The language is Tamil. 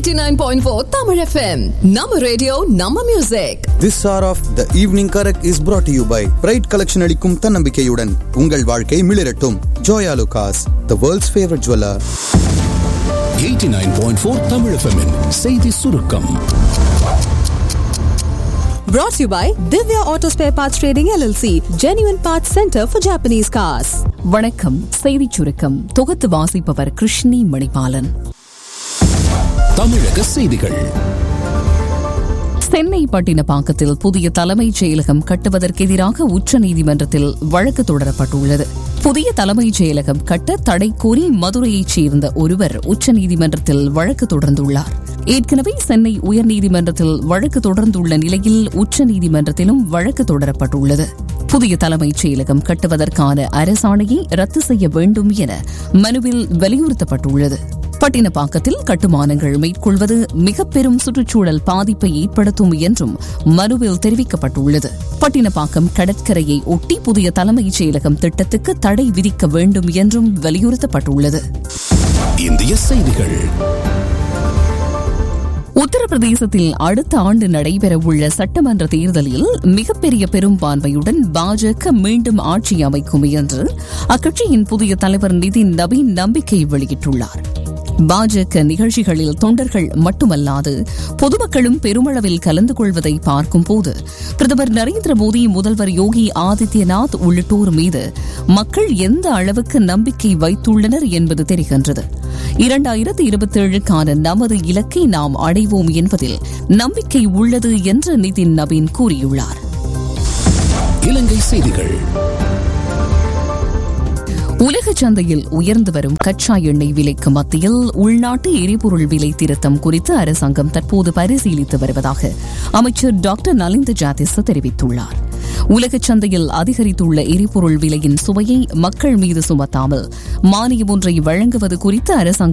89.4 Tamil FM. Nama radio, Nama music. This hour of the evening correct is brought to you by bright collection அளிக்கும் தன்னம்பிக்கையுடன் உங்கள் வாழ்க்கை மிளிரட்டும் Joyalukkas the world's favourite jeweller 89.4 Tamil FM -இன் செய்தி சுருக்கம் Brought to you by Divya Auto Spare Parts Trading LLC, Genuine Parts Center for Japanese Cars. வணக்கம் செய்திச் சுருக்கம் தொகுத்து வாசிப்பவர் கிருஷ்ணி மணிபாலன் தமிழக செய்திகள் சென்னை பட்டினப்பாக்கத்தில் புதிய தலைமைச் செயலகம் கட்டுவதற்கு எதிராக உச்சநீதிமன்றத்தில் வழக்கு தொடரப்பட்டுள்ளது புதிய தலைமைச் செயலகம் கட்ட தடை கோரி மதுரையைச் சேர்ந்த ஒருவர் உச்சநீதிமன்றத்தில் வழக்கு தொடர்ந்துள்ளார் ஏற்கனவே சென்னை உயர்நீதிமன்றத்தில் வழக்கு தொடர்ந்துள்ள நிலையில் உச்சநீதிமன்றத்திலும் வழக்கு தொடரப்பட்டுள்ளது புதிய தலைமைச் செயலகம் கட்டுவதற்கான அரசாணையை ரத்து செய்ய வேண்டும் என மனுவில் வலியுறுத்தப்பட்டுள்ளது பட்டினப்பாக்கத்தில் கட்டுமானங்கள் மேற்கொள்வது மிக பெரும் சுற்றுச்சூழல் பாதிப்பை ஏற்படுத்தும் என்றும் மனுவில் தெரிவிக்கப்பட்டுள்ளது பட்டினப்பாக்கம் கடற்கரையை ஒட்டி புதிய தலைமைச் செயலகம் திட்டத்துக்கு தடை விதிக்க வேண்டும் என்றும் வலியுறுத்தப்பட்டுள்ளது இந்திய செய்திகள் உத்தரப்பிரதேசத்தில் அடுத்த ஆண்டு நடைபெறவுள்ள சட்டமன்ற தேர்தலில் மிகப்பெரிய பெரும்பான்மையுடன் பாஜக மீண்டும் ஆட்சி அமைக்கும் என்று அக்கட்சியின் புதிய தலைவர் நிதின் நவீன் நம்பிக்கை வெளியிட்டுள்ளார் பாஜக நிகழ்ச்சிகளில் தொண்டர்கள் மட்டுமல்லாது பொதுமக்களும் பெருமளவில் கலந்து கொள்வதை பார்க்கும்போது பிரதமர் நரேந்திர மோடி முதல்வர் யோகி ஆதித்யநாத் உள்ளிட்டோர் மீது மக்கள் எந்த அளவுக்கு நம்பிக்கை வைத்துள்ளனர் என்பது தெரிகின்றது இரண்டாயிரத்தி இருபத்தேழுக்கான நமது இலக்கை நாம் அடைவோம் என்பதில் நம்பிக்கை உள்ளது என்று நிதின் நவீன் கூறியுள்ளார் இலங்கை செய்திகள் உலக சந்தையில் உயர்ந்து வரும் கச்சா எண்ணெய் விலைக்கு மத்தியில் உள்நாட்டு எரிபொருள் விலை திருத்தம் குறித்து அரசாங்கம் தற்போது பரிசீலித்து வருவதாக அமைச்சர் டாக்டர் நலிந்த ஜாதிஸ் தெரிவித்துள்ளார் உலக சந்தையில் அதிகரித்துள்ள எரிபொருள் விலையின் சுமையை மக்கள் மீது சுமத்தாமல் மானியம் ஒன்றை வழங்குவது குறித்து அரசாங்கம்